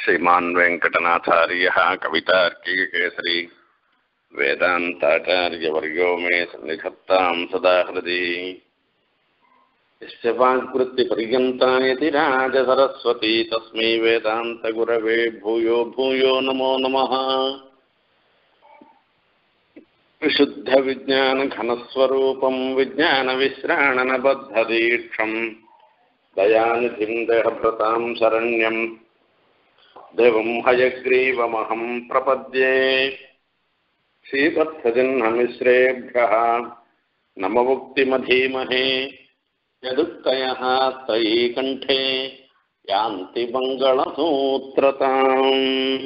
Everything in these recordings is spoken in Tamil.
श्रीमान् वेङ्कटनाथार्यः कवितार्किककेसरी वेदान्ताचार्यवर्यो मे सन्निधत्तां सदा हृदि यस्य वाक्वृत्तिपर्यन्ता यति राजसरस्वती तस्मै वेदान्तगुरवे भूयो भूयो नमो नमः विशुद्धविज्ञानघनस्वरूपं विज्ञानविश्राणनबद्धदीक्षम् दयानिधिं देहभृतां शरण्यम् देवं हयग्रीवमहं प्रपद्ये श्रीवत्सजह्नमिश्रेभ्यः नममुक्तिमधीमहे यदुक्तयः तयि कण्ठे यान्ति மங்களசூத்திரதாம்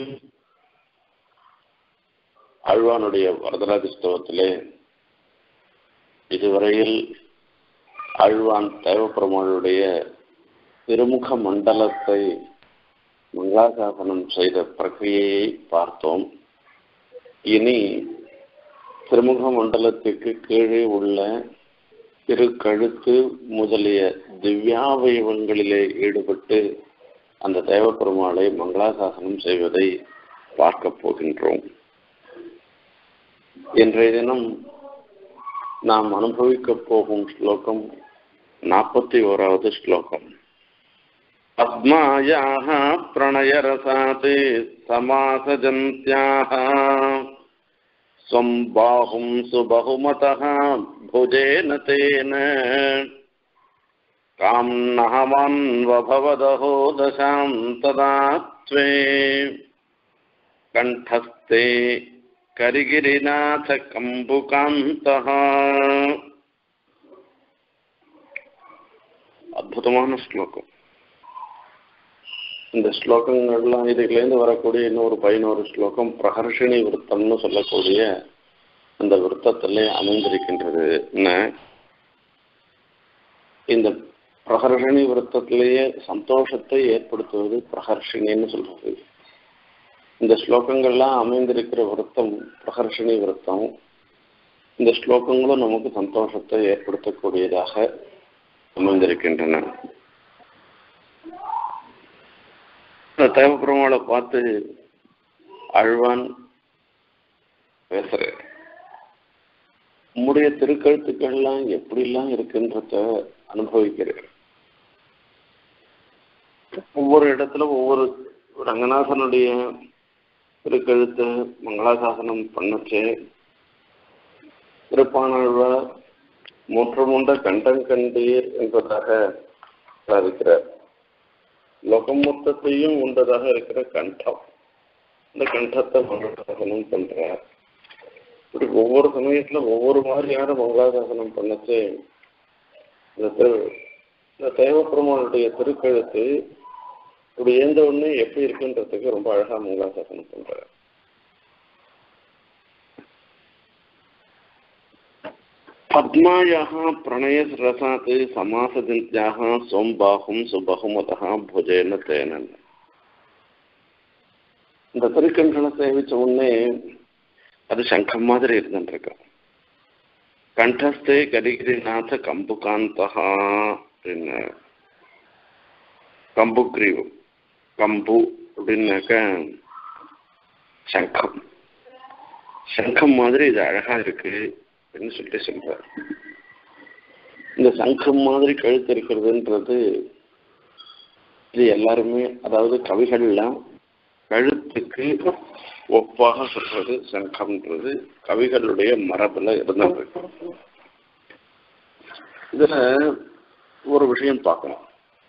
ஆழ்வானுடைய வரதராஜஸ்தவத்திலே இதுவரையில் ஆழ்வான் தேவப்பெருமாளுடைய திருமுக மண்டலத்தை மங்களாசாசனம் செய்த பிரக்கிரியை பார்த்தோம் இனி திருமுக மண்டலத்துக்கு கீழே உள்ள திருக்கழுத்து முதலிய திவ்யாவயவங்களிலே ஈடுபட்டு அந்த தேவப்பெருமாளை மங்களாசாசனம் செய்வதை பார்க்கப் போகின்றோம் இன்றைய தினம் நாம் அனுபவிக்கப் போகும் ஸ்லோகம் நாற்பத்தி ஓராவது ஸ்லோகம் பத்மாயாக பிரணயரசாத் சமாசஜந்தியாக ஸ்வம் பாஹும் சுபகுமதः भुजेन तेन काम्नहमान्वभवदहो दशां तदा त्वे कण्ठस्थे கரிகிரிநாத கம்புகாந்தः அற்புதமான ஸ்லோகம் இந்த ஸ்லோகங்கள்லாம் இதுலேருந்து வரக்கூடிய இன்னொரு பதினோரு ஸ்லோகம் பிரகர்ஷினி விருத்தம்னு சொல்லக்கூடிய அந்த விருத்தத்திலே அமைந்திருக்கின்றது என்ன இந்த பிரகர்ஷினி விருத்தத்திலேயே சந்தோஷத்தை ஏற்படுத்துவது பிரகர்ஷினின்னு சொல்றது இந்த ஸ்லோகங்கள்லாம் அமைந்திருக்கிற விருத்தம் பிரகர்ஷினி விருத்தம் இந்த ஸ்லோகங்களும் நமக்கு சந்தோஷத்தை ஏற்படுத்தக்கூடியதாக அமைந்திருக்கின்றன இந்த தேவபெருமாளை பார்த்து அழ்வான் பேசுற உம்முடைய திருக்கழுத்துக்கள்லாம் எப்படிலாம் இருக்குன்றத அனுபவிக்கிறேன் ஒவ்வொரு இடத்துல ஒவ்வொரு ரங்கநாதனுடைய திருக்கழுத்து மங்களாசாசனம் பண்ணச்சு திருப்பானாழ்வார் முற்றமுண்ட கண்டம் கண்டீர் என்பதாக சாதிக்கிறார் லோகம் மொத்தத்தையும் உண்டதாக இருக்கிற கண்டம் இந்த கண்டத்தை மங்களாசாசனம் பண்றார் இப்படி ஒவ்வொரு சமயத்துல ஒவ்வொரு மாதிரியான மங்களாசாசனம் பண்ணச்சு இந்த திரு இந்த தேவப்பெருமானுடைய திருக்கழுத்து இப்படி ஏந்த உடனே எப்படி இருக்குன்றதுக்கு ரொம்ப அழகா மங்களாசாசனம் பண்றாரு பத்மாயாக பிரணய ரசாத் சமாசஜந்தியாக சோம்பாகும் சுபகுமதா புஜேன தேனன் இந்த திருக்கண்களை சேவிச்ச உடனே அது சங்கம் மாதிரி இருந்துருக்கும் கண்டஸ்தே கரிகிரிநாத கம்புகாந்தா அப்படின்னு கம்புக்ரீவம் கம்பு அப்படின்னாக்க சங்கம் சங்கம் மாதிரி இது அழகா இருக்கு அப்படின்னு சொல்லிட்டு சொல்றாரு இந்த சங்கம் மாதிரி கழுத்து இருக்கிறதுன்றது இது எல்லாருமே அதாவது கவிகள்லாம் கழுத்துக்கு ஒப்பாக சொல்றது சங்கம்ன்றது கவிகளுடைய மரபுல இருந்தது இதுல ஒரு விஷயம் பார்க்கலாம்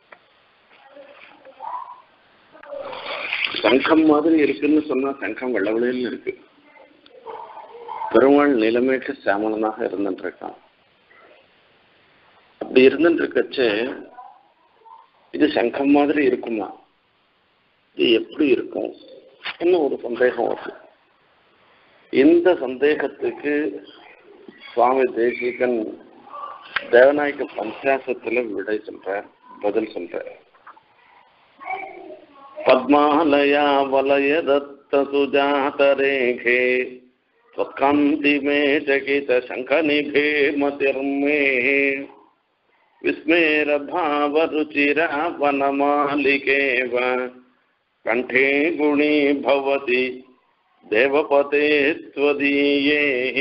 சங்கம் மாதிரி இருக்குன்னு சொன்னா சங்கம் வெள்ளவெளியில் இருக்கு பெருமாள் நிலைமைக்கு சாமலனாக இருந்துட்டு இருக்கான் அப்படி இருந்துட்டு இருக்கச்சே இது சங்கம் மாதிரி இருக்குமா இது எப்படி இருக்கும் என்ன ஒரு சந்தேகம் வருது இந்த சந்தேகத்துக்கு சுவாமி தேசிகன் தேவநாயக பஞ்சாசத்துல விடை சொல்றார் பதில் சொல்றார் பத்மாலயா வலய தத்த சுஜாதரேகே त्वत्कान्ति मे चकितशङ्खनिभे मतिर्मे विस्मेरभावरुचिरा वनमालिकेव கண்டே குணி பவதி தேவபதே ஸ்வதீயே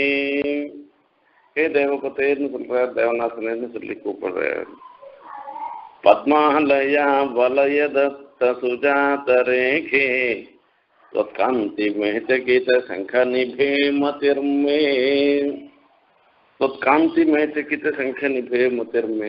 ஹே தேவபதேன்னு சொல்றார் தேவநாசனன்னு சொல்லி கூப்பிடுறார் பத்மாலயா வலயதத்த சுஜாதரேகே त्वत्कान्ति मेचकित शङ्ख निभे मतिर्मे त्वत्कान्ति மேச்சகித்த சங்க நிபே மத்திர்மே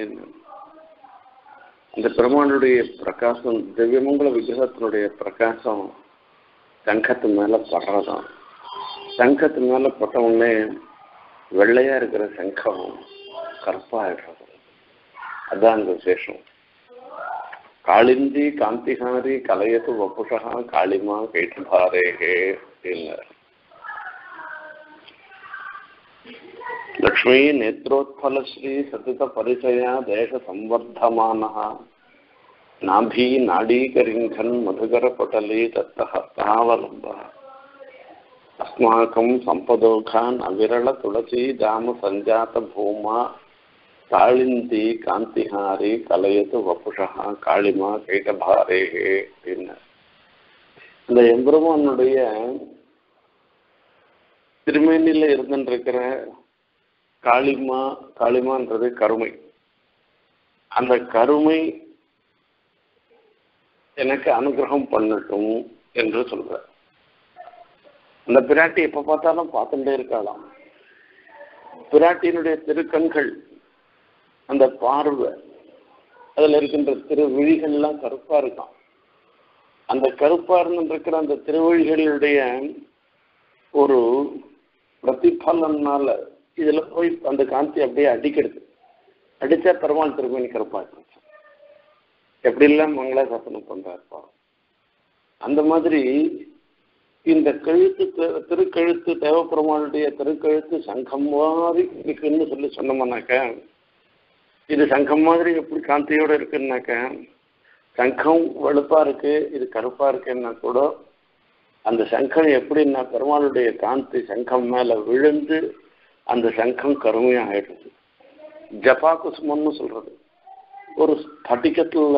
இந்த பெருமானுடைய பிரகாசம் திவ்யமங்கல விக்கிரகத்தினுடைய பிரகாசம் சங்கத்து மேல படுறதாம் சங்கத்து மேல பட்ட உடனே வெள்ளையா இருக்கிற சங்கம் கருப்பாயிடுறது அதான் அந்த விசேஷம் காளிந்தி காந்திஹாரி கலையத்து வப்புஷா காளிமா கைட்டுபாரேகே அப்படின்னார் லக்ஷ்மி நேத்ரோத்பலஸ்ரீ சதித பரிச்சயா தேச சம்வர்தமான நாபி நாடீகரிங்கன் மதுகர பட்டலி தத்த ஹஸ்தாவலம்ப அஸ்மாக்கம் சம்பதோகான் அவிரள துளசி தாம சஞ்சாத பூமா காளிந்தி காந்திஹாரி கலையது வப்புஷா காளிமா கைட்டபாரேகே அப்படின்னு இந்த எம்பெருமானுடைய திருமேனில இருந்துருக்கிற காளிமா காளிமான்றது கருமை அந்த கருமை எனக்கு அனுகிரகம் பண்ணட்டும் என்று சொல்ற அந்த பிராட்டி எப்ப பார்த்தாலும் பார்த்துட்டே இருக்காளாம் பிராட்டியினுடைய திருக்கண்கள் அந்த பார்வை அதுல இருக்கின்ற திருவிழிகள்லாம் கருப்பா இருக்கான் அந்த கருப்பா இருந்துருக்கிற அந்த திருவழிகளுடைய ஒரு பிரதிபலனால இதுல போய் அந்த காந்தி அப்படியே அடிக்கிறது அடிச்சா பெருமாள் திருமணி கருப்பா இருந்துச்சு எப்படி எல்லாம் மங்களாசாசனம் பண்றாருப்பா அந்த மாதிரி இந்த கழுத்து திருக்கழுத்து தேவப்பெருமாளுடைய திருக்கழுத்து சங்கம் மாதிரி இருக்குன்னு சொல்லி சொன்னோம்னாக்க இது சங்கம் மாதிரி எப்படி காந்தியோட இருக்குன்னாக்க சங்கம் வெளுப்பா இருக்கு இது கருப்பா இருக்குன்னா கூட அந்த சங்கம் எப்படின்னா பெருமாளுடைய காந்தி சங்கம் மேல விழுந்து அந்த சங்கம் கருமையா ஆயிடுது ஜபா குசுமம்னு சொல்றது ஒரு ஸ்பட்டிகத்துல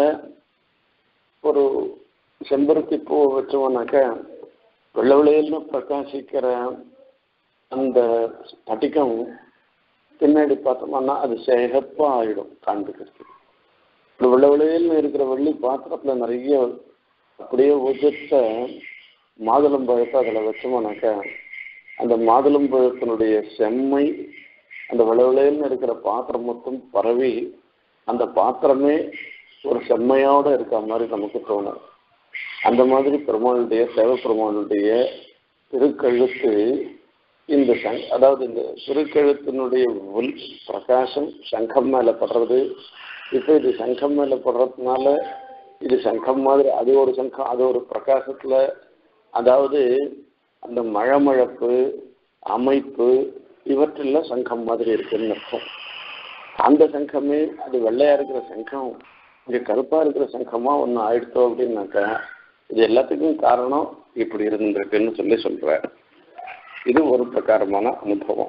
ஒரு செம்பருத்தி பூ வச்சோம்னாக்க வெள்ளை விளையல்னு பிரகாசிக்கிற அந்த ஸ்பட்டிகம் பின்னாடி பார்த்தோம்னா அது சிகப்பா ஆயிடும் காண்பிக்கிறது இந்த வெள்ளை விளையல்னு இருக்கிற வெள்ளி பாத்திரத்துல நிறைய அப்படியே உதிர்த்த மாதுளம்பழத்தை அதில் வச்சோம்னாக்கா அந்த மாதுளம்பழத்தினுடைய செம்மை அந்த விளவிளையல்னு இருக்கிற பாத்திரம் மொத்தம் பரவி அந்த பாத்திரமே ஒரு செம்மையோட இருக்க மாதிரி நமக்கு தோணும் அந்த மாதிரி பெருமாளுடைய சேவ பெருமாளுடைய திருக்கழுத்து இந்த சங் அதாவது இந்த திருக்கழுத்தினுடைய உள் பிரகாசம் சங்கம் மேல படுறது இப்போ இது சங்கம் மேல படுறதுனால இது சங்கம் மாதிரி அது ஒரு சங்கம் அது ஒரு பிரகாசத்துல அதாவது அந்த மழமழப்பு அமைப்பு இவற்றெல்லாம் சங்கம் மாதிரி இருக்குன்னு அர்த்தம் அந்த சங்கமே அது வெள்ளையா இருக்கிற சங்கம் இங்க கருப்பா இருக்கிற சங்கமா ஒன்று ஆயிடுத்தோம் அப்படின்னாக்கா இது எல்லாத்துக்கும் காரணம் இப்படி இருந்திருக்குன்னு சொல்லி சொல்ற இது ஒரு பிரகாரமான அனுபவம்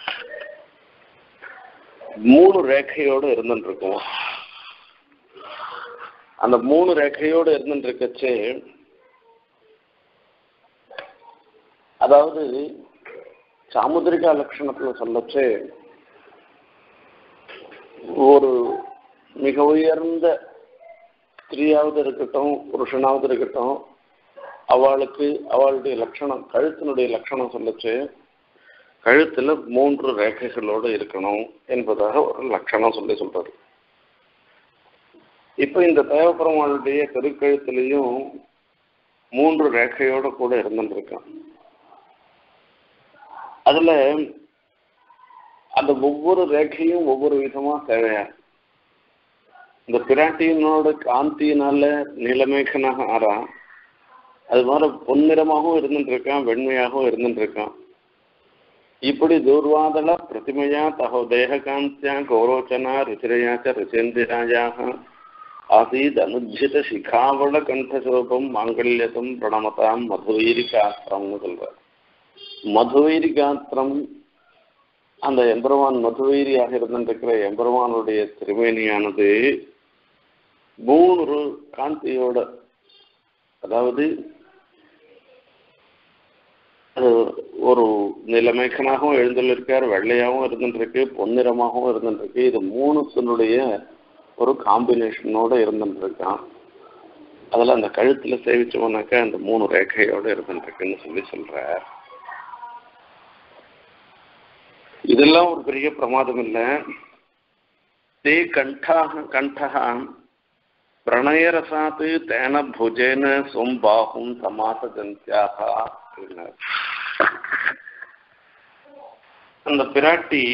மூணு ரேகையோடு இருந்துருக்கும் அந்த மூணு ரேகையோடு இருந்துருக்கச்சு அதாவது சாமுதிரிகா லட்சணத்துல சொல்லச்சு ஒரு மிக உயர்ந்த ஸ்திரீயாவது இருக்கட்டும் புருஷனாவது இருக்கட்டும் அவளுக்கு அவளுடைய லட்சணம் கழுத்தினுடைய லட்சணம் சொல்லச்சு கழுத்துல மூன்று ரேகைகளோடு இருக்கணும் என்பதாக ஒரு லட்சணம் சொல்லி சொல்றாரு இப்ப இந்த தேவப்பெருமாளுடைய திருக்கழுத்திலையும் மூன்று ரேகையோட கூட இருந்துருக்கான் அதுல அந்த ஒவ்வொரு ரேகையும் ஒவ்வொரு விதமா தேவையா இந்த பிராட்டியினோட காந்தியினால நீலமேகனாக ஆறா அது மாதிரி பொன்னிறமாகவும் இருந்துட்டு இருக்கான் வெண்மையாகவும் இருந்துட்டு இருக்கான் இப்படி தூர்வாதள பிரதிமையா தகோ தேககாந்தியா கௌரோச்சனா ருச்சிரையாச்ச ருச்சேந்திராயாக ஆசீத் அனுஜித சிகாவள கண்டசோபம் மாங்கல்யத்தும் பிரணமதாம் மதுவீரி காத்திரம்னு சொல்றார் மதுவீரி காத்திரம் அந்த எம்பெருமான் மதுவீரியாக இருந்திருக்கிற எம்பெருமானுடைய திருமேனியானது மூணு காந்தியோட அதாவது அது ஒரு நிலமேக்கனாகவும் எழுந்துள்ளிருக்கார் வெள்ளையாகவும் இருந்துருக்கு பொன்னிறமாகவும் இருந்துருக்கு இது மூணுத்தினுடைய ஒரு காம்பினேஷனோட இருந்துருக்கான் அதில் அந்த கழுத்தில் சேவிச்சோம்னாக்கா அந்த மூணு ரேகையோட இருந்துருக்குன்னு சொல்லி சொல்றார் இதெல்லாம் ஒரு பெரிய பிரமாதம் இல்லை தே கண்டாக கண்டகா பிரணயரசாத்து தேன புஜேன சொம்பாகும் சமாசஜந்தியாக அப்படின்னார் அந்த பிராட்டி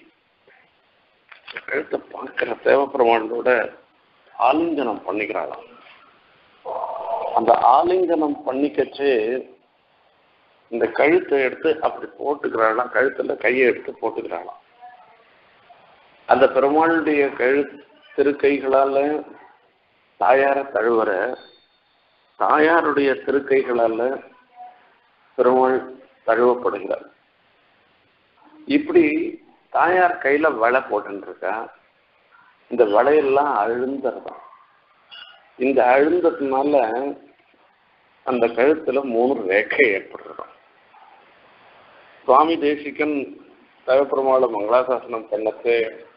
கழுத்தை பார்க்கிற தேவப்பிரமாணத்தோட ஆலிங்கனம் பண்ணிக்கிறாளாம் அந்த ஆலிங்கனம் பண்ணிக்கச்சு இந்த கழுத்தை எடுத்து அப்படி போட்டுக்கிறாளாம் கழுத்துல கையை எடுத்து போட்டுக்கிறாளாம் அந்த பெருமாளுடைய கழு திருக்கைகளால தாயார தழுவற தாயாருடைய திருக்கைகளால பெருமாள் தழுவப்படுகிறார் இப்படி தாயார் கையில வலை போட்டுருக்கா இந்த வலையெல்லாம் அழுந்தறதான் இந்த அழுந்ததுனால அந்த கழுத்துல மூணு ரேகை ஏற்படுறோம் சுவாமி தேசிகன் தேவப்பெருமாள மங்களாசாசனம் பண்ணது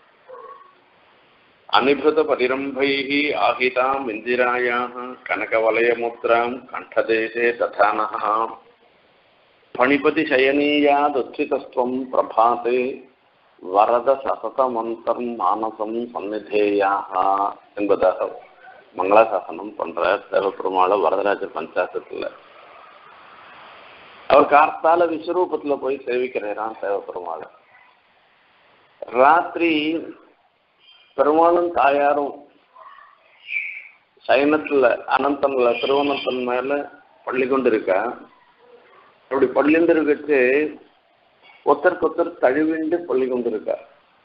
அனிபுத பரிரம்பைः ஆகிதாம் இந்திராயாः கனகவலயமுத்ராம் கண்டதேசே ததானः பணிபதிசயனீயாதுச்சிதஸ்துவம் பிரபாதே வரத சசதமந்தம் மானசம் சந்நிதேயாக என்பதாக மங்களாசாசனம் பண்ற தேவப்பெருமாள வரதராஜ பஞ்சாசத்துல அவர் கார்த்தால விஸ்வரூபத்துல போய் சேவிக்கிறாராம் தேவப்பெருமாள ராத்திரி பெருமாளும் தாயாரும் சயனத்துல அனந்தன்ல திருவனந்தன் மேல பள்ளி கொண்டு இருக்கா அப்படி பள்ளிந்து இருக்கச்சு ஒருத்தருக்கு ஒருத்தர் தழுவிண்டு பள்ளி கொண்டு இருக்கா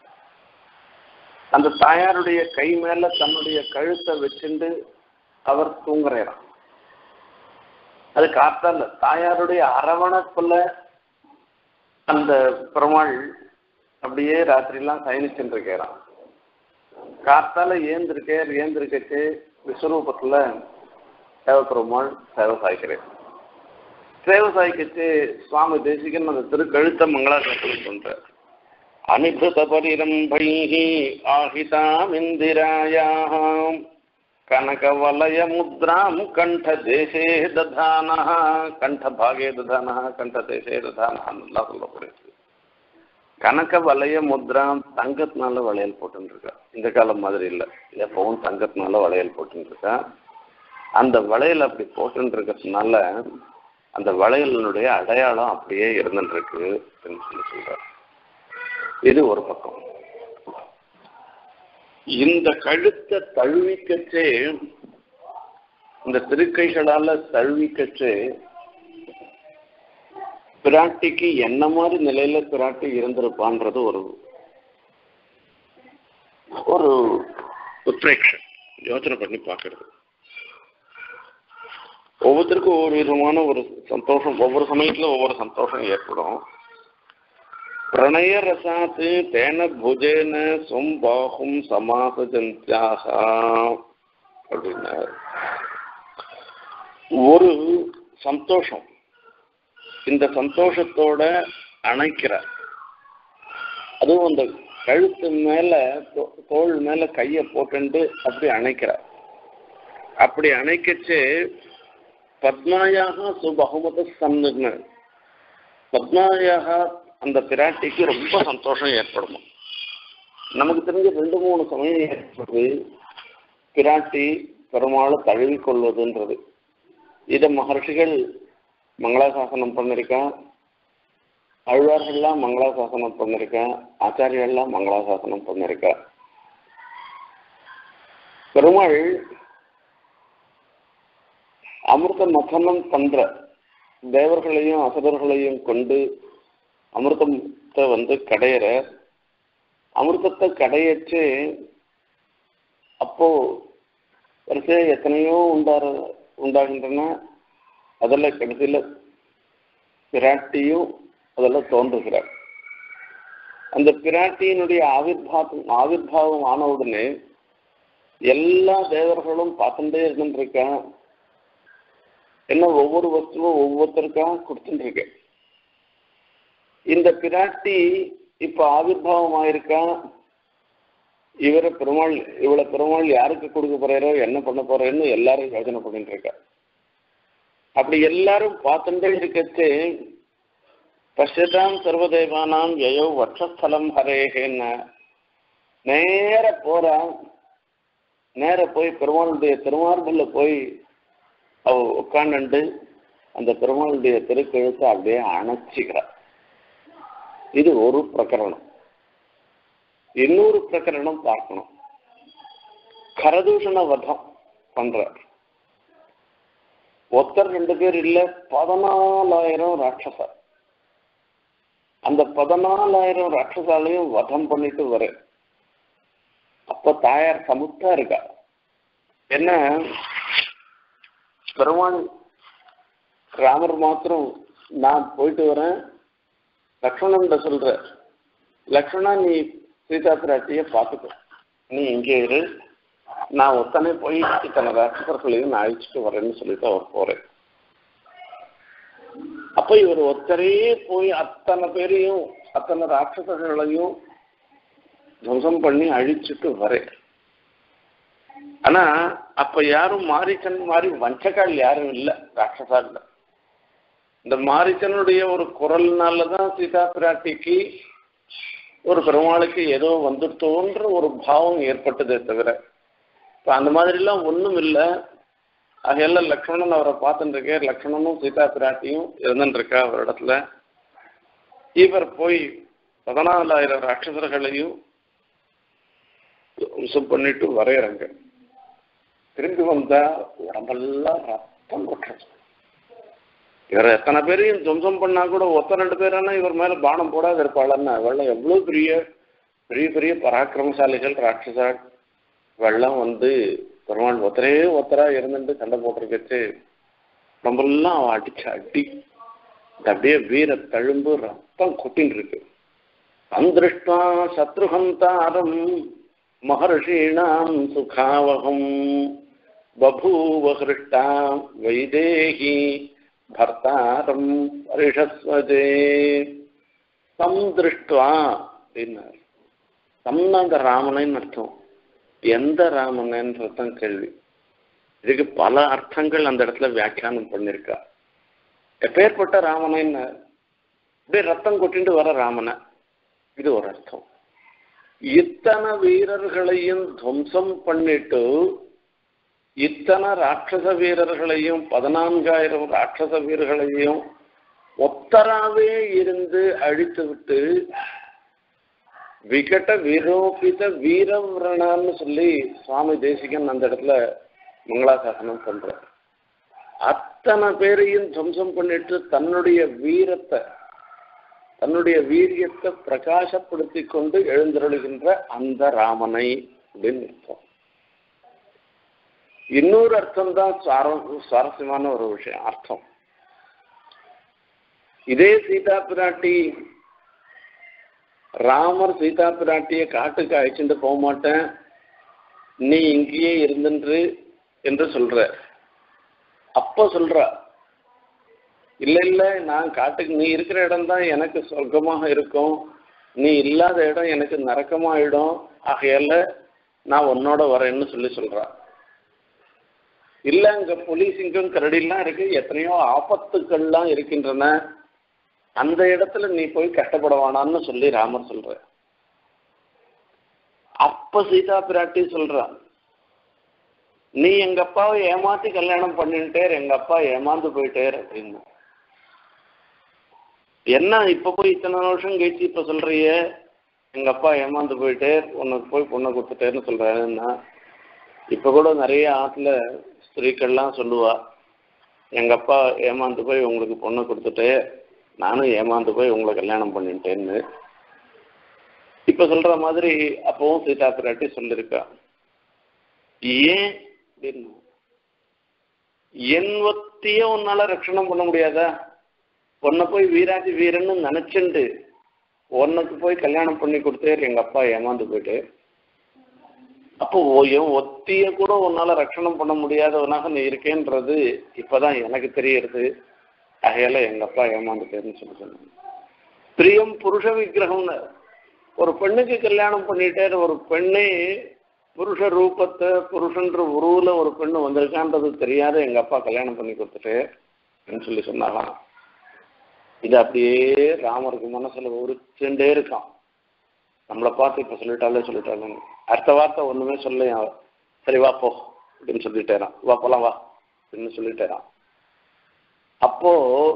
அந்த தாயாருடைய கை மேல தன்னுடைய கழுத்தை வச்சுண்டு அவர் தூங்குறாராம் அது காத்தால தாயாருடைய அரவணைப்புல அந்த பெருமாள் அப்படியே ராத்திரிலாம் சயனிச்சுட்டு இருக்கிறான் காத்தால ஏந்திருக்கேர் ஏந்திருக்கச்சு விஸ்வரூபத்துல தேவப்பெருமாள் சேவை சாய்க்கிறேன் சேவை சாய்க்கச்சு சுவாமி தேசிகன் அந்த திருக்கழுத்த மங்களாசாசனம் பண்றார் அனிபுத பரிரம்பைः ஆஹிதாம் இந்திராயாம் கனகவலயமுத்ராம் கண்டதேசே ததானः கண்டபாகே ததானः கண்டதேசே ததானः நல்லா சொல்லப்படுது கனக வளைய முத்ராம் தங்கத்தினால வளையல் போட்டுருக்கா இந்த காலம் மாதிரி இல்லை எப்பவும் தங்கத்தினால வளையல் போட்டுருக்கா அந்த வளையல் அப்படி போட்டுன்னு இருக்கிறதுனால அந்த வளையலினுடைய அடையாளம் அப்படியே இருந்துருக்கு அப்படின்னு சொல்லி சொல்றார் இது ஒரு பக்கம் இந்த கழுத்தை தழுவிக்கச்சே இந்த திருக்கைகளால தழுவிக்கச்சே பிராட்டிக்கு என்ன மாதிரி நிலையில பிராட்டி இருந்திருப்பான்றது ஒரு ஒரு உத்ரேக்ஷன் யோசனை பண்ணி பார்க்கறது ஒவ்வொருத்தருக்கும் ஒவ்வொரு விதமான ஒரு சந்தோஷம் ஒவ்வொரு சமயத்துல ஒவ்வொரு சந்தோஷம் ஏற்படும் பிரணய ரசாத்து தேன புஜேன சொம்பாகும் சமாசஜந்தியாக அப்படின்னார் ஒரு சந்தோஷம் இந்த சந்தோஷத்தோட அணைக்கிறார் அதுவும் அந்த கழுத்து மேல தோல் மேல கைய போட்டு அப்படி அணைக்கிறார் அப்படி அணைக்கச்சு பத்மாயாக சுபகுமத சன்னு பத்மாயாக அந்த பிராட்டிக்கு ரொம்ப சந்தோஷம் ஏற்படும் நமக்கு தெரிஞ்ச ரெண்டு மூணு சமயம் ஏற்படுது பிராட்டி பெருமாளை தழுவி கொள்வதுன்றது இதை மகர்ஷிகள் மங்களாசாசனம் பண்ணிருக்கா அழ்வார்கள்லாம் மங்களாசாசனம் பண்ணிருக்கா ஆச்சாரியெல்லாம் மங்களாசாசனம் பண்ணிருக்கா பெருமாள் அமிர்த மதனம் பண்ற தேவர்களையும் அசுரர்களையும் கொண்டு அமிர்தத்தை வந்து கடையிற அமிர்தத்தை கடையச்சு அப்போ வரிசையா எத்தனையோ உண்டார உண்டாகின்றன அதில் கடைசியில் பிராட்டியும் அதில் தோன்றுகிறார் அந்த பிராட்டியினுடைய ஆவிர்வாதம் ஆவிர்வாவம் ஆன உடனே எல்லா தேவர்களும் பார்த்துட்டே இருந்துருக்கான் என்ன ஒவ்வொரு வஸ்துவும் ஒவ்வொருத்தருக்கா கொடுத்துட்டு இருக்கேன் இந்த பிராட்டி இப்ப ஆவிர்வாவம் ஆயிருக்கா இவரை பெருமாள் இவளை பெருமாள் யாருக்கு கொடுக்க போறாரோ என்ன பண்ண போறேன்னு எல்லாரும் யோசனை பண்ணிட்டு இருக்கா அப்படி எல்லாரும் பார்த்துட்டே இருக்கச்சு பஷ்யதாம் சர்வதேவானாம் எயோ வட்சஸ்தலம் ஹரேகேன்னு நேர போறா நேர போய் பெருமாளுடைய திருமார்புல போய் அவ உட்காண்டு அந்த பெருமாளுடைய திருக்கழுத்தை அப்படியே அணைச்சிக்கிறா இது ஒரு பிரகரணம் இன்னொரு பிரகரணம் பார்க்கணும் கரதூஷண வதம் பண்றார் ஒருத்தர் ரெண்டு பேர் இல்ல பதினாலாயிரம் ராட்சசா அந்த பதினாலாயிரம் ராட்சசாலையும் வதம் பண்ணிட்டு வர அப்ப தாயார் சமுத்தா இருக்கா என்ன பெருமாள் ராமர் மாத்திரம் நான் போயிட்டு வரேன் லக்ஷ்மணன் சொல்ற லக்ஷ்மணா நீ சீதா பிராட்டிய பார்த்துக்கோ நீ இங்கே இரு நான் ஒத்தனை போய் இத்தனை ராட்சசர்களையும் நான் அழிச்சிட்டு வரேன்னு சொல்லிட்டு அவர் போறேன் அப்ப இவர் ஒத்தரே போய் அத்தனை பேரையும் அத்தனை ராட்சசர்களையும் துவம்சம் பண்ணி அழிச்சிட்டு வரேன் ஆனா அப்ப யாரும் மாரிச்சன் மாதிரி வஞ்சக்கால் யாரும் இல்லை ராட்சசா இல்லை இந்த மாரிச்சனுடைய ஒரு குரல்னாலதான் சீதா பிராட்டிக்கு ஒரு பெருமாளுக்கு ஏதோ வந்துட்டோன்ற ஒரு பாவம் ஏற்பட்டதே தவிர இப்போ அந்த மாதிரிலாம் ஒன்றும் இல்லை அதையெல்லாம் லக்ஷ்மணன் அவரை பார்த்துட்டு இருக்கார் லக்ஷ்மணனும் சீதா பிராட்டியும் இருந்துருக்கா அவர் இடத்துல இவர் போய் பதினாலாயிரம் ராட்சசர்களையும் வம்சம் பண்ணிட்டு வரையறாங்க திரும்பி வந்தா உடம்பெல்லாம் ரத்தம் கொட்டுறது இவர் எத்தனை பேரையும் துவம்சம் பண்ணா கூட ஒத்த ரெண்டு பேரானா இவர் மேல பானம் போடாத இருப்பாளன்னா வெள்ளம் எவ்வளவு பெரிய பெரிய பெரிய பராக்கிரமசாலிகள் ராட்சசா வெள்ளம் வந்து பெருமாள் ஒத்தரே ஒத்தரா இருந்துட்டு சண்டை போட்டிருக்கச்சு நம்மெல்லாம் அவன் அடிச்ச அடி அப்படியே வீர தழும்பு ரத்தம் கொட்டின்னு இருக்கு அந்திருஷ்டா சத்ருஹந்தாரம் மகர்ஷீணாம் சுகாவகம் பபூவ ஹிருஷ்டா வைதேகி பர்த்தாரம் பரிஷஸ்வதே தம் திருஷ்டுவா அப்படின்னார் தம்னா அந்த ராமனைன்னு அர்த்தம் எந்த ராமனன்றதான் கேள்வி இதுக்கு பல அர்த்தங்கள் அந்த இடத்துல வியாக்கியானம் பண்ணிருக்கா எப்பேற்பட்ட ராமனைன்னு அப்படியே ரத்தம் கொட்டிட்டு வர ராமனை இது ஒரு அர்த்தம் இத்தனை வீரர்களையும் துவம்சம் பண்ணிட்டு இத்தனை ராட்சச வீரர்களையும் பதினான்காயிரம் ராட்சச வீரர்களையும் ஒத்தராவே இருந்து அழித்து விட்டு விகட விரோபித வீரவிரணான்னு சொல்லி சுவாமி தேசிகன் அந்த இடத்துல மங்களாசாசனம் பண்றார் அத்தனை பேரையும் துவம்சம் பண்ணிட்டு தன்னுடைய வீரத்தை தன்னுடைய வீரியத்தை பிரகாசப்படுத்தி கொண்டு எழுந்தருளுகின்ற அந்த ராமனை அப்படின்னு அர்த்தம் இன்னொரு அர்த்தம் தான் சுவாரஸ்யமான ஒரு விஷயம் அர்த்தம் இதே சீதா பிராட்டி ராமர் சீதா பிராட்டிய காட்டுக்கு அழைச்சிட்டு போக மாட்டேன் நீ இங்கேயே இருந்துன்று என்று சொல்ற அப்ப சொல்ற இல்ல இல்ல நான் காட்டுக்கு நீ இருக்கிற இடம் தான் எனக்கு சொர்க்கமாக இருக்கும் நீ இல்லாத இடம் எனக்கு நரக்கமாயிடும் ஆகையால நான் உன்னோட வரேன்னு சொல்லி சொல்றா இல்ல அங்க புலி சிங்கம் கரடிலாம் இருக்கு எத்தனையோ ஆபத்துக்கள்லாம் இருக்கின்றன அந்த இடத்துல நீ போய் கஷ்டப்படவானான்னு சொல்லி ராமர் சொல்ற அப்ப சீதா பிராட்டி சொல்றான் நீ எங்க அப்பாவை ஏமாத்தி கல்யாணம் பண்ணிட்டேர் எங்க அப்பா ஏமாந்து போயிட்டேர் அப்படின்னு என்ன இப்ப போய் இத்தனை வருஷம் கழிச்சு இப்ப சொல்றிய எங்க அப்பா ஏமாந்து போயிட்டேர் உனக்கு போய் பொண்ணை கொடுத்துட்டேன்னு சொல்றாருன்னா இப்ப கூட நிறைய ஆத்துல ஸ்திரீக்கள்லாம் சொல்லுவா எங்க அப்பா ஏமாந்து போய் உங்களுக்கு பொண்ணை கொடுத்துட்டு நானும் ஏமாந்து போய் உங்களை கல்யாணம் பண்ணிட்டேன்னு இப்ப சொல்ற மாதிரி அப்பவும் சீதா பிராட்டி சொல்லியிருக்கா ஏன் அப்படின்னு என் ஒத்திய உன்னால ரட்சணம் பண்ண முடியாதா உன்னை போய் வீராதி வீரன்னு நினைச்சுண்டு உன்னுக்கு போய் கல்யாணம் பண்ணி கொடுத்தே எங்க அப்பா ஏமாந்து போயிட்டு அப்போ என் ஒத்திய கூட உன்னால ரட்சணம் பண்ண முடியாதவனாக நீ இருக்கேன்றது இப்பதான் எனக்கு தெரியறது அகையால எங்க அப்பா ஏமாந்துட்டேன்னு சொல்லி சொன்னாங்க பிரியம் புருஷ விக்கிரகம்னு ஒரு பெண்ணுக்கு கல்யாணம் பண்ணிட்டே ஒரு பெண்ணே புருஷ ரூபத்தை புருஷன்ற உருவுல ஒரு பெண்ணு வந்திருக்கான்றது தெரியாத எங்க அப்பா கல்யாணம் பண்ணி கொடுத்துட்டு சொல்லி சொன்னாராம் இது அப்படியே ராமருக்கு மனசுல உரிச்சுட்டே இருக்கான் நம்மளை பார்த்து இப்ப சொல்லிட்டாலே சொல்லிட்டாலே அடுத்த வார்த்தை ஒண்ணுமே சொல்ல சரி வா போ அப்படின்னு சொல்லிட்டேறான் வா போலாம் வா அப்படின்னு சொல்லிட்டேறான் அப்போ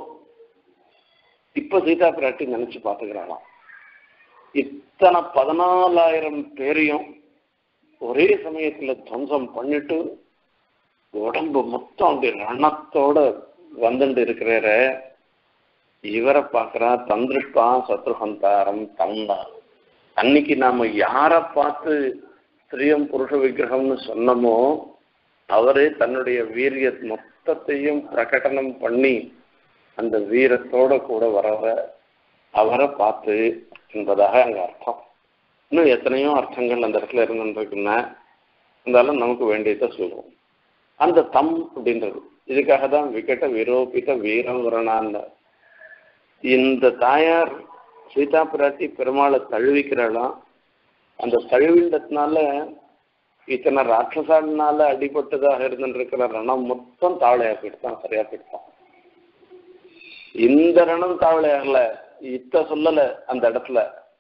இப்ப சீதா பிராட்டி நினைச்சு பாத்துக்கிறாளாம் இத்தனை பதினாலாயிரம் பேரையும் ஒரே சமயத்துல துவம்சம் பண்ணிட்டு உடம்பு மொத்தம் அப்படி ரணத்தோட வந்துட்டு இருக்கிற இவரை பார்க்கறா தந்திருஷ்டா சத்ருஹந்தாரம் தந்தா அன்னைக்கு நாம யார பார்த்து ஸ்திரீயம் புருஷ விக்கிரகம்னு சொன்னமோ அவரே தன்னுடைய வீரிய மொத்தத்தையும் பிரகடனம் பண்ணி அந்த வீரத்தோட கூட வரவ அவரை பார்த்து என்பதாக அங்க அர்த்தம் இன்னும் எத்தனையோ அர்த்தங்கள் அந்த இடத்துல இருந்துருக்குன்னா இருந்தாலும் நமக்கு வேண்டியதை சொல்லுவோம் அந்த தம் அப்படின்றது இதுக்காக தான் விக்கெட்ட விரோபித வீரவரணான்னு இந்த தாயார் சீதா பிராட்டி பெருமாளை தழுவிக்கிறாளாம் அந்த தழுவிண்டத்தினால இத்தனை ராட்சசானால அடிபட்டதாக இருந்துருக்கிற ரணம் மொத்தம் தாவளையா போயிட்டுதான் சரியா போயிட்டான் இந்த ரணம் தாவளையாகல இத்த சொல்லல அந்த இடத்துல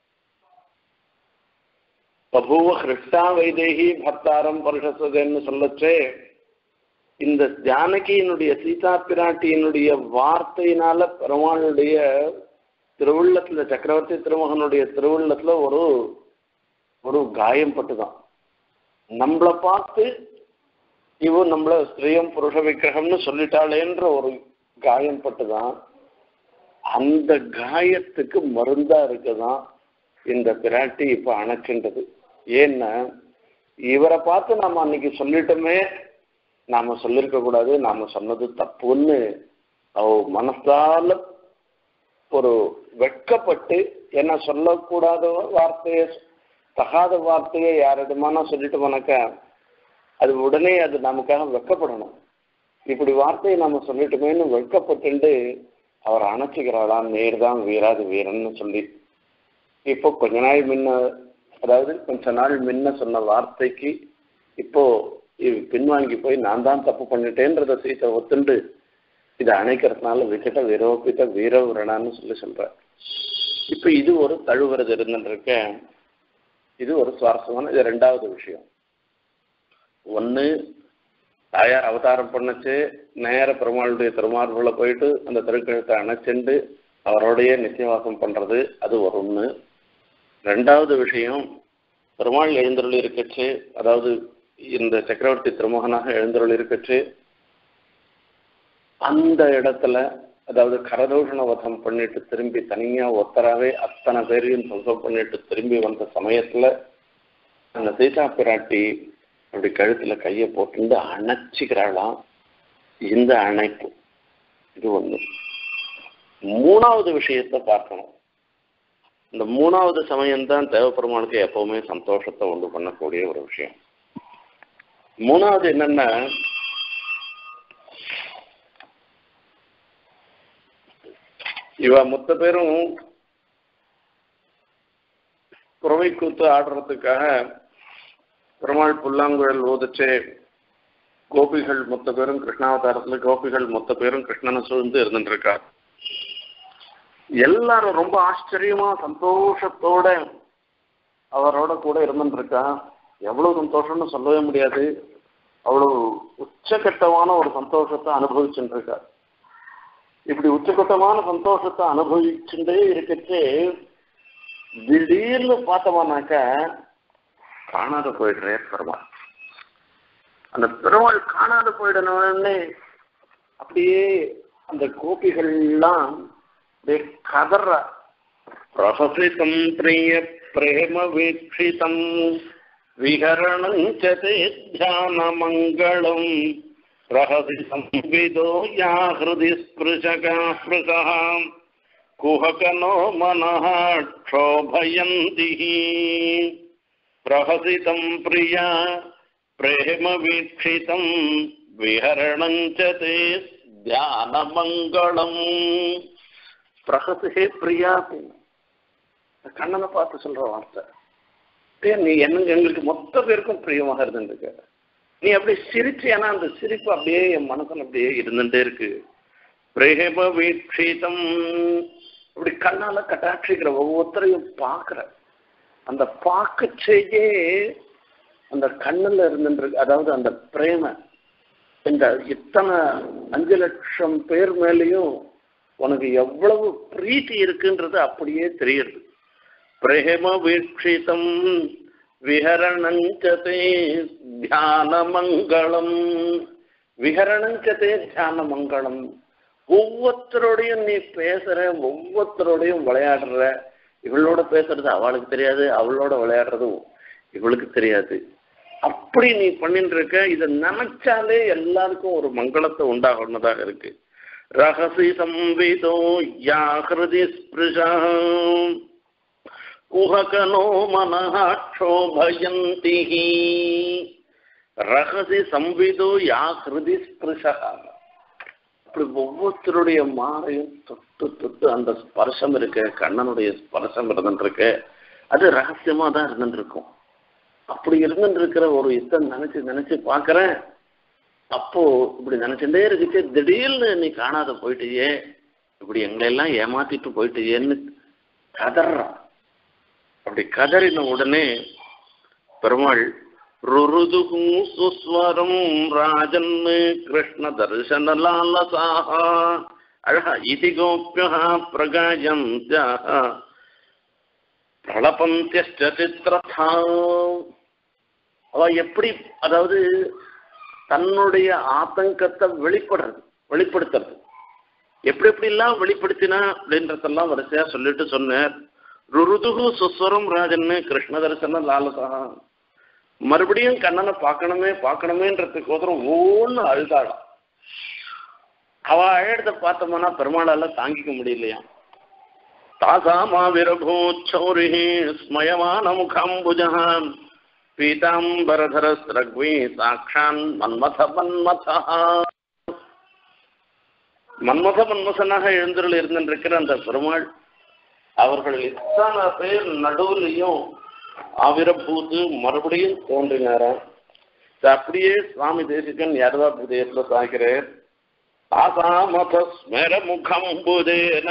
பபூவ ஹிருஷ்டா வைதேகி பக்தாரம் பருஷசுதன்னு சொல்லச்சே இந்த ஜானகியினுடைய சீதா பிராட்டியினுடைய வார்த்தையினால பெருமாளுடைய திருவுள்ளத்துல சக்கரவர்த்தி திருமகனுடைய திருவுள்ளத்துல ஒரு ஒரு காயம் பட்டுதான் நம்மளை பார்த்து இவ நம்மள ஸ்திரீயம் புருஷ விக்கிரகம்னு சொல்லிட்டாளேன்ற ஒரு காயம் பட்டுதான் அந்த காயத்துக்கு மருந்தா இருக்குதான் இந்த பிராட்டி இப்ப அணைக்கின்றது ஏன்னா இவரை பார்த்து நாம அன்னைக்கு சொல்லிட்டோமே நாம சொல்லிருக்க கூடாது நாம சொன்னது தப்புன்னு அவ மனசால ஒரு வெட்கப்பட்டு என்ன சொல்லக்கூடாத வார்த்தையை தகாத வார்த்தையை யாரிடமானா சொல்லிட்டு போனாக்க அது உடனே அது நமக்காக வெக்கப்படணும் இப்படி வார்த்தையை நம்ம சொல்லிட்டோமேன்னு வெட்கப்பட்டு அவர் அணைச்சிக்கிறாளாம் நேர் தான் வீராது வீரன்னு சொல்லி இப்போ கொஞ்ச நாள் முன்ன அதாவது கொஞ்ச நாள் முன்ன சொன்ன வார்த்தைக்கு இப்போ பின்வாங்கி போய் நான் தான் தப்பு பண்ணிட்டேன்றத சீத்தை ஒத்துண்டு இதை அணைக்கிறதுனால விக்கெட்ட விரோபித்த வீரவிரணான்னு சொல்லி சொல்ற இப்ப இது ஒரு தழுவுறது இருந்துருக்க இது ஒரு சுவாரஸ்யமான இது ரெண்டாவது விஷயம் ஒன்று தாயார் அவதாரம் பண்ணச்சு நேர பெருமாளுடைய திருமார்புல போயிட்டு அந்த திருக்கழுத்தை அணைச்சுண்டு அவரோடைய நிச்சயவாசம் பண்றது அது ஒரு ஒன்று ரெண்டாவது விஷயம் பெருமாள் எழுந்தருள் இருக்கச்சு அதாவது இந்த சக்கரவர்த்தி திருமகனாக எழுந்தருள் இருக்கச்சு அந்த இடத்துல அதாவது கரதூஷண வதம் பண்ணிட்டு திரும்பி தனியா ஒத்தராவே அத்தனை பேரையும் துவசம் பண்ணிட்டு திரும்பி வந்த சமயத்துல அந்த சீதா பிராட்டி அப்படி கழுத்துல கையை போட்டு அணைச்சிக்கிறாளாம் இந்த அணைப்பு இது ஒண்ணு மூணாவது விஷயத்தை பார்க்கணும் இந்த மூணாவது சமயம்தான் தேவப்பெருமானுக்கு எப்பவுமே சந்தோஷத்தை உண்டு பண்ணக்கூடிய ஒரு விஷயம் மூணாவது என்னன்னா இவ மொத்த பேரும் குறவை கூத்து ஆடுறதுக்காக பெருமாள் புல்லாங்குழல் ஓதச்சே கோபிகள் மொத்த பேரும் கிருஷ்ணாவதாரத்துல கோபிகள் மொத்த பேரும் கிருஷ்ணனை சூழ்ந்து இருந்துருக்கா எல்லாரும் ரொம்ப ஆச்சரியமா சந்தோஷத்தோட அவரோட கூட இருந்துருக்கா எவ்வளவு சந்தோஷம்னு சொல்லவே முடியாது அவ்வளவு உச்சகட்டமான ஒரு சந்தோஷத்தை அனுபவிச்சுட்டு இருக்கா இப்படி உச்சகட்டமான சந்தோஷத்தை அனுபவிச்சுட்டே இருக்கச்சு திடீர்னு பார்த்தோம்னாக்க காணாத போயிடுறே பெருமாள் அந்த பெருமாள் காணாத போயிடணும்னு அப்படியே அந்த கோபிகள்லாம் அப்படியே கதற பிரகசிதம் பிரிய பிரேம வீட்சிதம் விஹரணம் சதே தியான மங்களம் रहसि संविदो या हृदि स्पृशका स्पृशः कुहकनो मनः क्षोभयन्ति பிரஹசிதம் பிரியா பிரேம வீட்சிதம் விஹரணம் ச தே தியான மங்களம் பிரகசிஹே பிரியா அப்படின்னு கண்ணனை பார்த்து சொல்ற வார்த்தை டேய், நீ என்ன எங்களுக்கு மொத்த பேருக்கும் பிரியமாக இருந்துருக்கு நீ அப்படியே சிரிச்சியானா அந்த சிரிப்பு அப்படியே என் மனசுல அப்படியே இருந்துட்டே இருக்கு பிரேம வீட்சிதம் இப்படி கண்ணால கட்டாட்சிக்கிற ஒவ்வொருத்தரையும் பார்க்கிற அந்த பார்க்கச்சேயே அந்த கண்ணுல இருந்துருக்கு அதாவது அந்த பிரேம இந்த இத்தனை அஞ்சு லட்சம் பேர் மேலேயும் உனக்கு எவ்வளவு பிரீத்தி இருக்குன்றது அப்படியே தெரியுது பிரேம வீட்சிதம் விஹரணஞ்சதே தியான மங்களம் விஹரணஞ்சதே தியான மங்களம் ஒவ்வொருத்தரோடையும் நீ பேசுற ஒவ்வொருத்தரோடையும் விளையாடுற இவளோட பேசுறது அவளுக்கு தெரியாது அவளோட விளையாடுறதும் இவளுக்கு தெரியாது அப்படி நீ பண்ணிட்டு இருக்க இதை நினைச்சாலே எல்லாருக்கும் ஒரு மங்களத்தை உண்டாகணுதாக இருக்கு ரகசி சம்விதோ யா ஹிருதி ஸ்பிருஷம் குஹகனோ மனஹ க்ஷோபயந்தி ரகசி சம்விதோ யா ஹிருதி ஸ்பிருஷா அப்படி ஒவ்வொருத்தருடைய மாறையும் தொட்டு தொட்டு அந்த ஸ்பர்சம் இருக்கு கண்ணனுடைய ஸ்பர்சம் இருந்துருக்கு அது ரகசியமா தான் இருந்துருக்கும் அப்படி இருந்துருக்கிற ஒரு யுத்தம் நினைச்சு நினைச்சு பார்க்கறேன் அப்போ இப்படி நினைச்சுட்டே இருக்குச்சு திடீர்னு நீ காணாத போயிட்டியே இப்படி எங்களெல்லாம் ஏமாத்திட்டு போயிட்டியேன்னு கதறான் அப்படி கதறின உடனே பெருமாள் ருருதுகு சுஸ்வரம் ராஜன் கிருஷ்ண தர்சன லாலசாக அழகா இதி கோப்பியா பிரகாயம் பிரளபந்தியஷ்ட சித்திரதா அவ எப்படி அதாவது தன்னுடைய ஆத்தங்கத்தை வெளிப்படுறது வெளிப்படுத்துறது எப்படி எப்படிலாம் வெளிப்படுத்தினா அப்படின்றதெல்லாம் வரிசையா சொல்லிட்டு சொன்னார் ருருதுகு சுஸ்வரம் ராஜன்னு கிருஷ்ண தரிசன லாலசா மறுபடியும் கண்ணனை பார்க்கணுமே பார்க்கணுமேன்றதுக்கோசரம் ஒவ்வொன்று அழுதாளாம் அவ அழகத்தை பார்த்தோம்னா பெருமாளால தாங்கிக்க முடியலையா தாசாமாவிரபூச்சௌரி ஸ்மயமான முகாம்புஜான் பீதாம்பரதர ஸ்ரக்வி சாட்சான் மன்மத மன்மத மன்மத மன்மசனாக எழுந்தருள் இருந்திருக்கிற அந்த பெருமாள் அவர்கள் இத்தனை பேர் நடுவுலையும் ஆவிரபூத்து மறுபடியும் தோன்றினாராம் இது அப்படியே சுவாமி தேசிகன் யாரதா பிரதேசத்துல சாகிறார் ஆசாமத ஸ்மர முகம்புதேன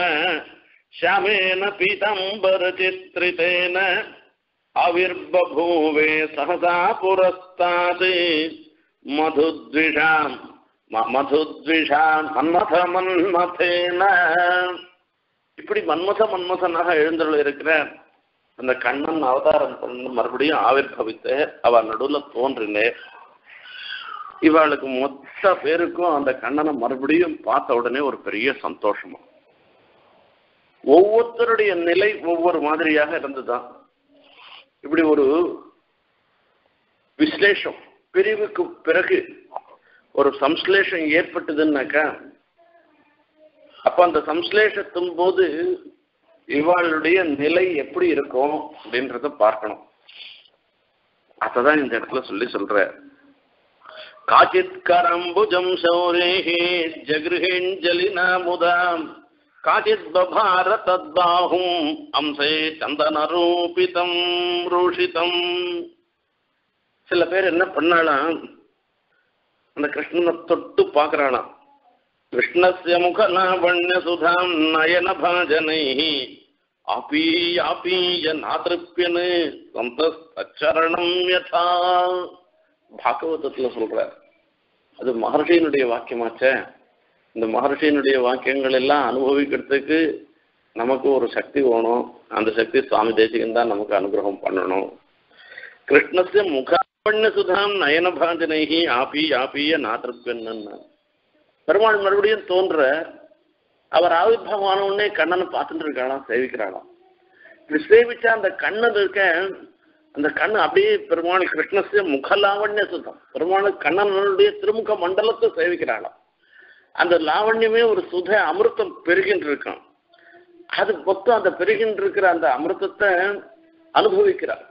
ஷாமேன பீதம்பர சித்ரிதேன ஆவிர்பூவே சகசா புரஸ்தாத் மதுத்விஷாம் மதுத்விஷாம் மன்மத மன்மதேன இப்படி மன்மத மன்மதனாக எழுந்துள்ள இருக்கிற அந்த கண்ணன் அவதாரம் பண்ண மறுபடியும் ஆவிர்பவித்து அவ நடுவுல தோன்றினே இவளுக்கு மொத்த பேருக்கும் அந்த கண்ணனை மறுபடியும் பார்த்த உடனே ஒரு பெரிய சந்தோஷமா ஒவ்வொருத்தருடைய நிலை ஒவ்வொரு மாதிரியாக இருந்துதான் இப்படி ஒரு விஸ்லேஷம் பிரிவுக்கு பிறகு ஒரு சம்ஸ்லேஷம் ஏற்பட்டதுன்னாக்கா அப்ப அந்த சம்ஸ்லேஷத்தின் போது இவாளுடைய நிலை எப்படி இருக்கும் அப்படின்றத பார்க்கணும் அததான் இந்த இடத்துல சொல்லி சொல்ற காச்சித் கரம்புஜம் சௌரேஹே ஜகிருஹேஞ்சலினா முதாம் காச்சித் பபார தத்தாகும் அம்சே சந்தனரூபிதம் ரூஷிதம் சில பேர் என்ன பண்ணாலாம் அந்த கிருஷ்ணனை தொட்டு பார்க்கறாளாம் कृष्णस्य मुखलावण्यसुधां नयनभाजनैः आपीयापीय नातृप्यन् சந்தஸ்தச்சரணம் யதா பாகவதத்துல சொல்றார் அது மகர்ஷியினுடைய வாக்கியமாச்சே இந்த மகர்ஷியினுடைய வாக்கியங்கள் எல்லாம் அனுபவிக்கிறதுக்கு நமக்கு ஒரு சக்தி வேணும் அந்த சக்தி சுவாமி தேசிகன் தான் நமக்கு அனுகிரகம் பண்ணணும் கிருஷ்ணஸ்ய முகாவண்ண சுதாம் நயனபாஜனைகி ஆபி ஆபிய நாத்திருப்பென்னு பெருமாள் மறுபடியும் தோன்ற அவர் ஆவிர்வான உடனே கண்ணனை பார்த்துட்டு இருக்காளாம் சேவிக்கிறாளாம் இப்படி சேவிச்சா அந்த கண்ணன் இருக்க அந்த கண்ணு அப்படியே பெருமாள் கிருஷ்ணசிய முகலாவண்ய சுத்தம் பெருமாள் கண்ணனுடைய திருமுக மண்டலத்தை சேவிக்கிறாளாம் அந்த லாவண்யமே ஒரு சுத அமிர்தம் பெருகின்ற இருக்கான் அது மொத்தம் அந்த பெருகின்ற இருக்கிற அந்த அமிர்தத்தை அனுபவிக்கிறார்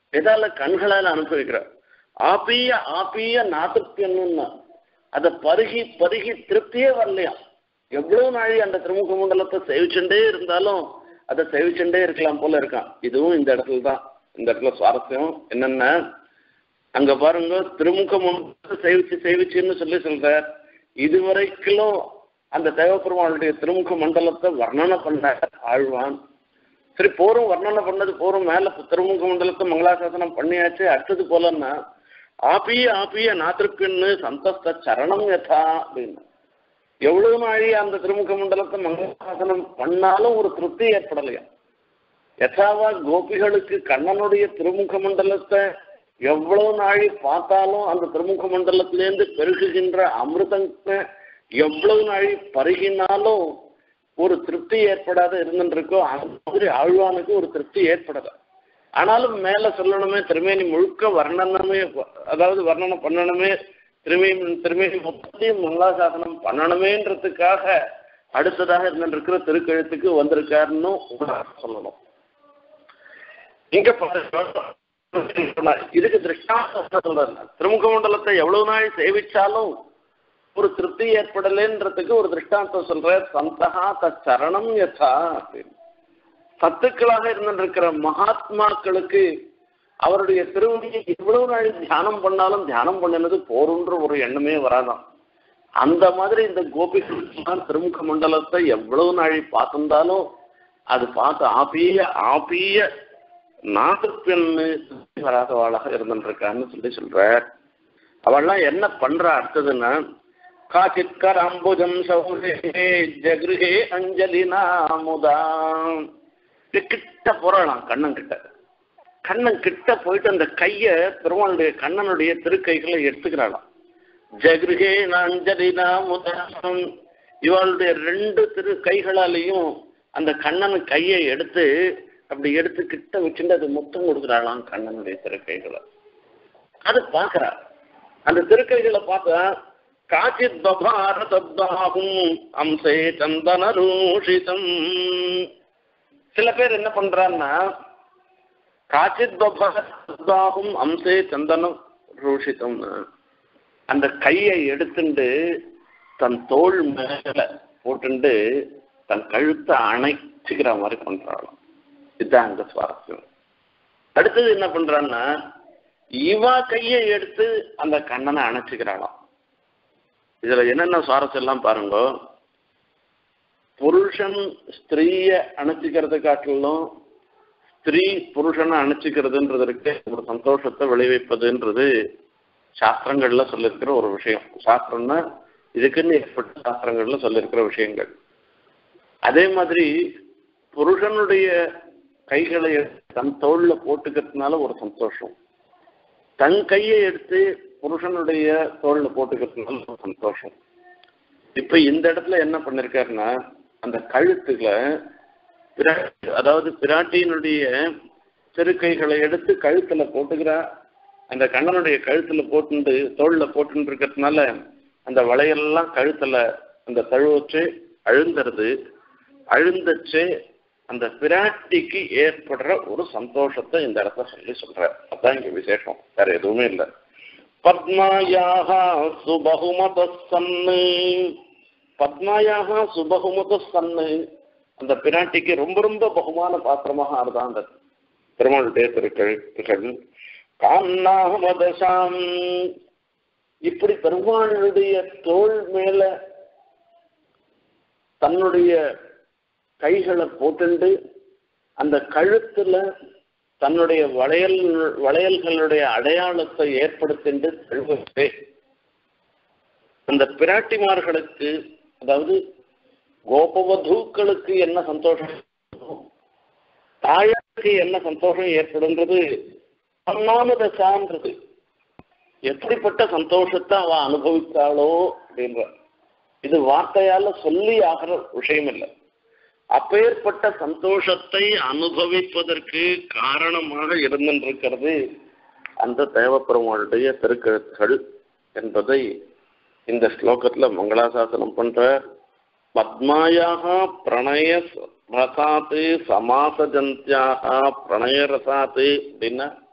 எதால கண்களால் அனுபவிக்கிறார் ஆப்பிய ஆப்பிய நாட்டுப்பியன்னு அதை பருகி பருகி திருப்தியே வரலையாம் எவ்வளவு நாழி அந்த திருமுக மண்டலத்தை சேவிச்சுட்டே இருந்தாலும் அதை சேவிச்சுட்டே இருக்கலாம் போல இருக்கான் இதுவும் இந்த இடத்துல தான் இந்த இடத்துல சுவாரஸ்யம் என்னென்ன அங்க பாருங்க திருமுக மண்டலத்தை சேவிச்சு சேவிச்சுன்னு சொல்லி சொல்றார் இதுவரைக்கும் அந்த தேவப்பெருமாளுடைய திருமுக மண்டலத்தை வர்ணனை பண்ண ஆழ்வான் சரி போரும் வர்ணனை பண்ணது போரும் மேல திருமுக மண்டலத்தை மங்களாசாசனம் பண்ணியாச்சு அடுத்தது போலன்னா ஆப்பிய ஆப்பிய நாத்திருப்பின்னு சந்தஸ்த சரணம் யதா அப்படின்னு எவ்வளவு நாழி அந்த திருமுக மண்டலத்தை மங்களாசாசனம் பண்ணாலும் ஒரு திருப்தி ஏற்படலையா யதாவா கோபிகளுக்கு கண்ணனுடைய திருமுக மண்டலத்தை எவ்வளவு நாழி பார்த்தாலும் அந்த திருமுக மண்டலத்திலேருந்து பெருகுகின்ற அமிர்தத்தை எவ்வளவு நாழி பருகினாலும் ஒரு திருப்தி ஏற்படாத இருந்துருக்கோ அந்த மாதிரி ஆழ்வானுக்கு ஒரு திருப்தி ஏற்படல ஆனாலும் மேல சொல்லணுமே திருமேனி முழுக்க வர்ணனமே அதாவது வர்ணனை பண்ணணுமே திருமேனி திருமேனி மொத்தத்தையும் மங்களாசாசனம் பண்ணணுமேன்றதுக்காக அடுத்ததாக இருந்திருக்கிற திருக்கழுத்துக்கு வந்திருக்காருன்னு சொல்லணும் இங்க இதுக்கு திருஷ்டாந்தம் சொல்றாரு திருமுக மண்டலத்தை எவ்வளவு நாள் சேவிச்சாலும் ஒரு திருப்தி ஏற்படலைன்றதுக்கு ஒரு திருஷ்டாந்தம் சொல்ற சந்தகா தச்சரணம் யதா அப்படின்னு சத்துக்களாக இருந்திருக்கிற மகாத்மாக்களுக்கு அவருடைய திருவடியை எவ்வளவு நாள் தியானம் பண்ணாலும் தியானம் பண்ணினது போருன்ற ஒரு எண்ணமே வராதான் அந்த மாதிரி இந்த கோபிகள் திருமுக மண்டலத்தை எவ்வளவு நாள் பார்த்திருந்தாலும் அது பார்த்து ஆப்பிய ஆப்பிய நாட்டுப்பெண்ணு வராதவாளாக இருந்துருக்கான்னு சொல்லி சொல்ற அவள்லாம் என்ன பண்றா அடுத்ததுன்னா காச்சித் கராம்புஜம் சௌரே ஜகிருஹே அஞ்சலி நாமுதாம் கிட்ட போறாளாம் கண்ணன் கிட்ட கண்ணன் கிட்ட போயிட்டு அந்த கைய பெருமாளுடைய கண்ணனுடைய திருக்கைகளை எடுத்துக்கிறாளாம் ஜகிருஹே அஞ்சலி நாமுதாம் இவளுடைய ரெண்டு திரு கைகளாலையும் அந்த கண்ணன் கையை எடுத்து அப்படி எடுத்து கிட்ட வச்சுட்டு அது முத்தம் கொடுக்குறாளாம் கண்ணனுடைய திருக்கைகளை அது பார்க்கறா அந்த திருக்கைகளை பார்த்தா காச்சித் பபாரதாகும் அம்சே சந்தன ரூஷிதம் சில பேர் என்ன பண்றான்னா காச்சித் பபாரதாகும் அம்சே சந்தனம் ரூஷிதம் அந்த கையை எடுத்துட்டு தன் தோல் மேல போட்டுண்டு தன் கழுத்தை அணைச்சிக்கிற மாதிரி பண்றாளாம் இதுதான் அங்க சுவாரஸ்யம் அடுத்தது என்ன பண்றான்னா இவா கையை எடுத்து அந்த கண்ணனை அணைச்சிக்கிறாளாம் இதுல என்னென்ன சுவாரஸ்யம் எல்லாம் பாருங்க புருஷன் ஸ்திரீய அணைச்சிக்கிறத காட்டிலும் ஸ்திரீ புருஷனை அணைச்சிக்கிறதுன்றதற்கு ஒரு சந்தோஷத்தை விளைவிப்பதுன்றது சாஸ்திரங்கள்ல சொல்லியிருக்கிற ஒரு விஷயம் சாஸ்திரம்னா இதுக்குன்னு ஏற்பட்ட சாஸ்திரங்கள்ல சொல்லியிருக்கிற விஷயங்கள் அதே மாதிரி புருஷனுடைய கைகளை தன் தோல்ல போட்டுக்கிறதுனால ஒரு சந்தோஷம் தன் கையை எடுத்து புருஷனுடைய தோல்ல போட்டுக்கிறதுனால ஒரு சந்தோஷம் இப்ப இந்த இடத்துல என்ன பண்ணிருக்காருன்னா அந்த கழுத்துல அதாவது பிராட்டியினுடைய திருக்கைகளை எடுத்து கழுத்துல போட்டுக்கிறா அந்த கண்ணனுடைய கழுத்துல போட்டு தோல்ல போட்டு இருக்கிறதுனால அந்த வளையெல்லாம் கழுத்துல அந்த தழுவச்சு அழுந்துறது அழுந்தச்சு அந்த பிராட்டிக்கு ஏற்படுற ஒரு சந்தோஷத்தை இந்த இடத்துல சொல்லி சொல்ற அதான் இங்க விசேஷம் வேற எதுவுமே இல்லை பத்மாயாக சுபகுமத சன்னு பத்மாயாக சுபகுமத சன்னு அந்த பிராட்டிக்கு ரொம்ப ரொம்ப பகுமான பாத்திரமாக ஆறுதான் அந்த பெருமாளுடைய திருக்கழுத்துகள் கான்னாமதசாம் இப்படி பெருமாளுடைய தோல் மேல தன்னுடைய கைகளை போட்டுண்டு அந்த கழுத்துல தன்னுடைய வளையல் வளையல்களுடைய அடையாளத்தை ஏற்படுத்திண்டு செல்வதே அந்த பிராட்டிமார்களுக்கு அதாவது கோபவதூக்களுக்கு என்ன சந்தோஷம் தாயாருக்கு என்ன சந்தோஷம் ஏற்படுன்றது பன்னாமதசான்றது எப்படிப்பட்ட சந்தோஷத்தை அவ அனுபவித்தாளோ அப்படின்ற இது வார்த்தையால சொல்லி ஆகிற விஷயம் இல்லை அப்பேற்பட்ட சந்தோஷத்தை அனுபவிப்பதற்கு காரணமாக இருந்திருக்கிறது அந்த தேவப்பெருமாளுடைய திருக்கழுத்துகள் என்பதை இந்த ஸ்லோகத்துல மங்களாசாசனம் பண்ற பத்மாயாக பிரணய ரசாத்து சமாசஜந்தியாக பிரணய ரசாத்து அப்படின்னா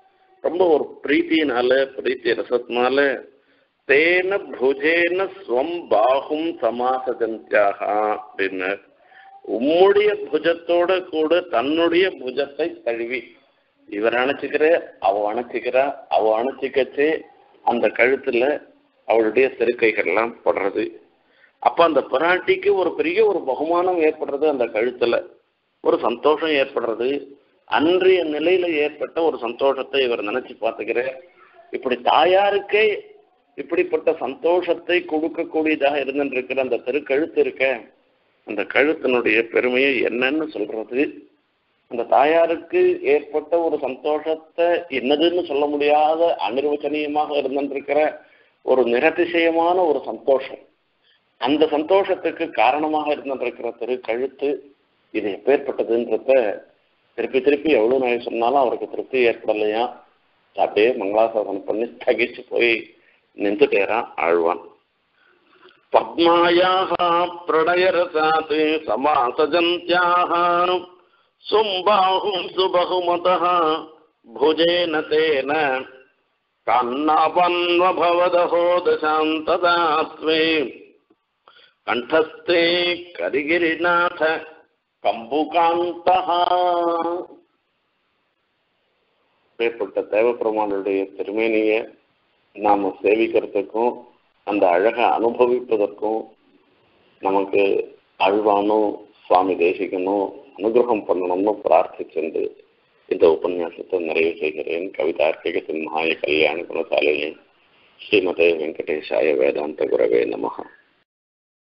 ரொம்ப ஒரு பிரீத்தினால பிரீத்தி ரசத்தினால தேன புஜேன ஸ்வம் பாகும் சமாசஜந்தியாக அப்படின்னு உம்முடைய புஜத்தோட கூட தன்னுடைய புஜத்தை தழுவி இவர் அணைச்சிக்கிற அவ அணைச்சிக்கிறா அவ அணைச்சிக்கச்சு அந்த கழுத்துல அவளுடைய செருக்கைகள்லாம் படுறது அப்ப அந்த பிராட்டிக்கு ஒரு பெரிய ஒரு பகுமானம் ஏற்படுறது அந்த கழுத்துல ஒரு சந்தோஷம் ஏற்படுறது அன்றைய நிலையில ஏற்பட்ட ஒரு சந்தோஷத்தை இவர் நினைச்சு பார்த்துக்கிற இப்படி தாயாருக்கே இப்படிப்பட்ட சந்தோஷத்தை கொடுக்கக்கூடியதாக இருந்துருக்கிற அந்த திருக்கழுத்து இருக்க அந்த கழுத்தினுடைய பெருமையை என்னன்னு சொல்றது அந்த தாயாருக்கு ஏற்பட்ட ஒரு சந்தோஷத்தை என்னதுன்னு சொல்ல முடியாத அனிர்வச்சனீயமாக இருந்திருக்கிற ஒரு நிரதிசயமான ஒரு சந்தோஷம் அந்த சந்தோஷத்துக்கு காரணமாக இருந்திருக்கிற திருக்கழுத்து இது எப்பேற்பட்டதுன்றத திருப்பி திருப்பி எவ்வளவு நாள் சொன்னாலும் அவருக்கு திருப்தி ஏற்படலையா அப்படியே மங்களாசாசனம் பண்ணி தகிச்சு போய் நின்றுட்டேரான் ஆழ்வான் பத்மாயாக பிரளயரசாத் சமாசஜந்தியாக சும்பாஹும் சுபகுமதः भुजेन तेन कान्नापन्वभवदहो दशान्तदा स्वे कण्ठस्थे करिगिरिनाथ கம்புகாந்தா மேற்பட்ட தேவப்பெருமானுடைய திருமேனியை நாம சேவிக்கிறதுக்கும் அந்த அழகை அனுபவிப்பதற்கும் நமக்கு அழ்வானும் சுவாமி தேசிகனும் அனுகிரகம் பண்ணணும்னு பிரார்த்திச்சென்று இந்த உபன்யாசத்தை நிறைவு செய்கிறேன் கவிதார்க்கிக சிம்ஹாய கல்யாண குணசாலையே ஸ்ரீமதே வெங்கடேஷாய வேதாந்த குரவே நமகா